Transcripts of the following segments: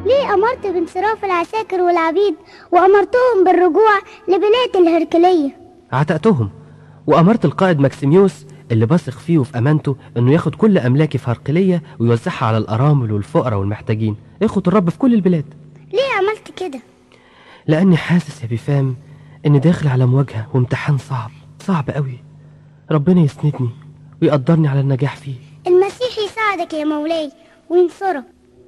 ليه أمرت بانصراف العساكر والعبيد وأمرتهم بالرجوع لبلاد الهركلية عتقتهم وأمرت القائد ماكسيميوس اللي بثق فيه وفي أمانته إنه ياخد كل أملاكي في هرقلية ويوزعها على الأرامل والفقراء والمحتاجين إخوة الرب في كل البلاد ليه عملت كده لأني حاسس يا بيفام إني داخل على مواجهة وامتحان صعب صعب قوي ربنا يسندني ويقدرني على النجاح فيه المسيح يساعدك يا مولاي وينصرك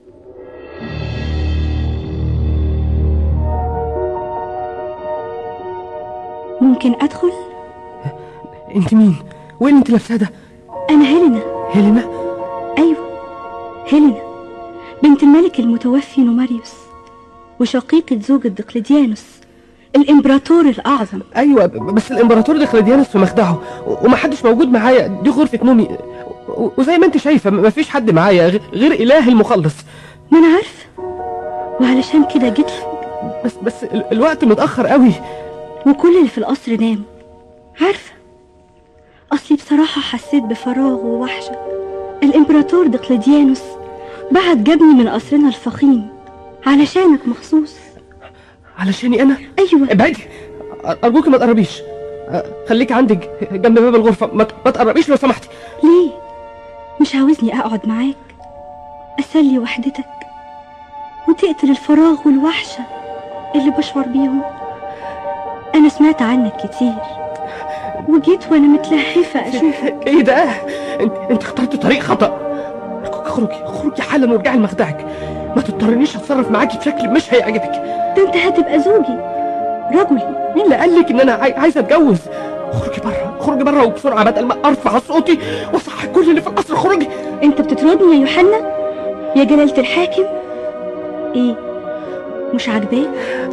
ممكن أدخل؟ أنت مين؟ وين أنت لابسة ده؟ أنا هيلينا هيلينا؟ أيوة هيلينا بنت الملك المتوفي نوماريوس وشقيقة زوجة دقلديانوس الإمبراطور الأعظم أيوة بس الإمبراطور دقلديانوس في مخدعه ومحدش موجود معايا دي غرفة نومي و- وزي ما أنت شايفة مفيش حد معايا غ- غير إله المخلص ما أنا عارفة وعلشان كده جيت لك بس بس ال- الوقت متأخر قوي وكل اللي في القصر ناموا عارفة أصلي بصراحة حسيت بفراغ ووحشة الإمبراطور دقلديانوس بعت جابني من قصرنا الفخيم علشانك مخصوص علشاني أنا أيوة ابعدي أرجوك ما تقربيش أ- خليك عندك جنب باب الغرفة ما ت- ما تقربيش لو سمحتي ليه مش عاوزني أقعد معاك أسلي وحدتك وتقتل الفراغ والوحشة اللي بشعر بيهم أنا سمعت عنك كتير وجيت وأنا متلهفة أشوفك ايه ده انت انت اخترت طريق خطأ أرجوك اخرجي اخرجي حالا وارجعي لمخدعك ما تضطرنيش اتصرف معاكي بشكل مش هيعجبك ده أنت هتبقى زوجي رجلي مين اللي قال لك ان انا عاي... عايز اتجوز اخرجي بره اخرجي بره وبسرعه بدل ما ارفع صوتي واصحي كل اللي في القصر اخرجي أنت بتطردني يا يوحنا يا جلالة الحاكم إيه مش عاجباك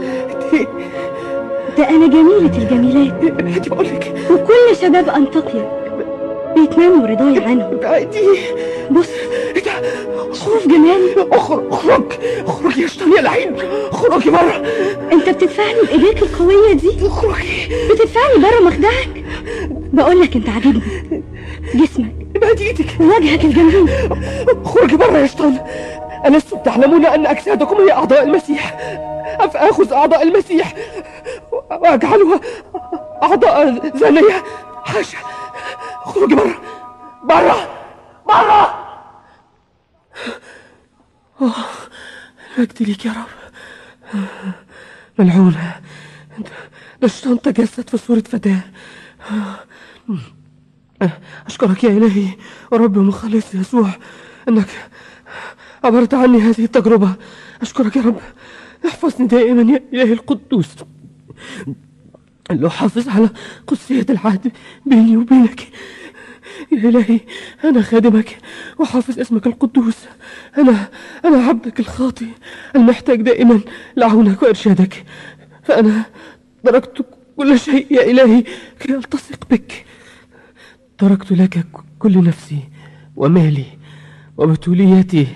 ده أنا جميلة الجميلات ابعدي بقول لك وكل شباب أنطاكيا بيتمنوا رضاي عنهم ابعدي بص ايه ده شوف جمالي اخرج اخرج اخرج يا شيطان يا لعين اخرجي بره انت بتدفعني بايديك القوية دي اخرجي بتدفعني بره مخدعك بقولك انت عاجبني جسمك ابعدي ايدك وجهك الجميل اخرجي بره يا شيطان ألستم تعلمون أن أجسادكم هي أعضاء المسيح أفآخذ أعضاء المسيح وأجعلها أعضاء زانية حاشا اخرجي بره بره بره أوه، المجد ليك يا رب ملعونة ده الشيطان تجسد في صورة فتاة أشكرك يا إلهي ورب مخلص يسوع أنك عبرت عني هذه التجربة أشكرك يا رب احفظني دائما يا إلهي القدوس اللي أحافظ على قدسية العهد بيني وبينك يا إلهي أنا خادمك وحافظ اسمك القدوس أنا أنا عبدك الخاطي المحتاج دائما لعونك وإرشادك فأنا تركت كل شيء يا إلهي كي ألتصق بك تركت لك كل نفسي ومالي وبتوليتي